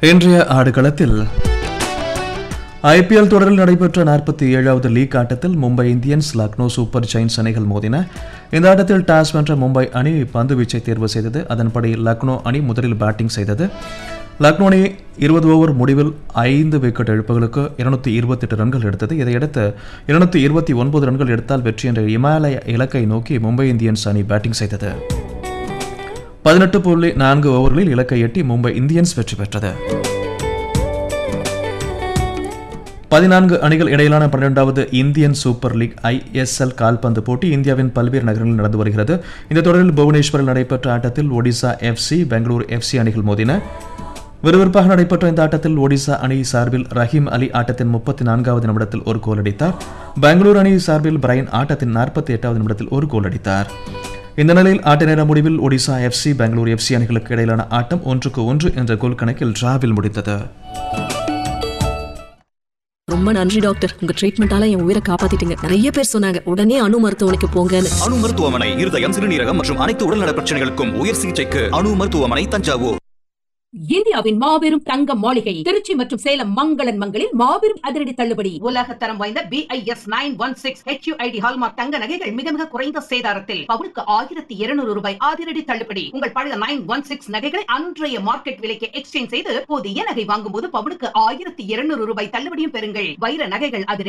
இன்றைய ஆடுகளத்தில் ஐபிஎல் தொடரில் நடைபெற்ற நாற்பத்தி ஏழாவது லீக் ஆட்டத்தில் Mumbai Indians Lucknow super giants அணிகள் மோதின இந்த ஆட்டத்தில் டாஸ் வென்ற மும்பை அணி பந்து வீச்சை தேர்வு செய்தது அதன்படி லக்னோ அணி முதலில் பேட்டிங் செய்தது லக்னோ அணி இருபது ஓவர் முடிவில் ஐந்து விக்கெட் இழப்புகளுக்கு இருநூத்தி இருபத்தெட்டு ரன்கள் எடுத்தது இதையடுத்து இருநூத்தி இருபத்தி ஒன்பது ரன்கள் எடுத்தால் வெற்றி என்ற இமாலய இலக்கை நோக்கி மும்பை இந்தியன்ஸ் அணி பேட்டிங் செய்தது பதினெட்டு புள்ளி நான்கு ஓவர்களில் இலக்கை எட்டி மும்பை இந்தியன்ஸ் வெற்றி பெற்றது பதினான்கு அணிகள் இடையிலான பன்னிரெண்டாவது இந்தியன் சூப்பர் லீக் ஐஎஸ்எல் கால்பந்து போட்டி இந்தியாவின் பல்வேறு நகரங்களில் நடந்து வருகிறது இந்த தொடரில் புவனேஸ்வரில் நடைபெற்ற ஆட்டத்தில் ஒடிசா எஃப்சி பெங்களூரு எஃப்சி அணிகள் மோதின விறுவிறுப்பாக நடைபெற்ற இந்த ஆட்டத்தில் ஒடிசா அணி சார்பில் ரஹீம் அலி ஆட்டத்தின் முப்பத்தி நான்காவது நிமிடத்தில் ஒரு கோல் அடித்தார் பெங்களூரு அணி சார்பில் பிரைன் ஆட்டத்தின் நாற்பத்தி எட்டாவது நிமிடத்தில் ஒரு கோல் அடித்தார் இந்த நிலையில் ஆட்ட நேர முடிவில் ஒடிசா எஃப்சி பெங்களூரு எஃப்சி அணிகளுக்கு இடையிலான ஆட்டம் ஒன்றுக்கு ஒன்று என்ற கோல் கணக்கில் டிராவில் முடித்தது ரொம்ப நன்றி டாக்டர் உங்க ட்ரீட்மெண்டால என் உயிரை காப்பாத்திட்டீங்க நிறைய பேர் சொன்னாங்க உடனே அணு மருத்துவமனைக்கு போங்கன்னு அணு மருத்துவமனை இருதயம் சிறுநீரகம் மற்றும் அனைத்து உடல்நல பிரச்சனைகளுக்கும் உயர் சிகிச்சைக்கு அணு மருத்துவமனை தஞ்சாவூர் இந்தியாவின் மாபெரும் தங்க மாளிகை திருச்சி மற்றும் சேலம் மங்களன் மங்களில் மாபெரும் அதிரடி தள்ளுபடி உலக தரம் வாய்ந்த BIS nine one six HUID hallmark தங்க நகைகள் மிக மிக குறைந்த சேதாரத்தில் பவுனுக்கு ஆயிரத்தி இருநூறு ரூபாய் அதிரடி தள்ளுபடி உங்கள் பழைய நைன் ஒன் சிக்ஸ் நகைகளை அன்றைய மார்க்கெட் விலைக்கு எக்ஸ்சேஞ்ச் செய்து புதிய நகை வாங்கும்போது பவுனுக்கு ஆயிரத்தி இருநூறு ரூபாய் தள்ளுபடியும் பெறுங்கள் வைர நகைகள் அதிரடி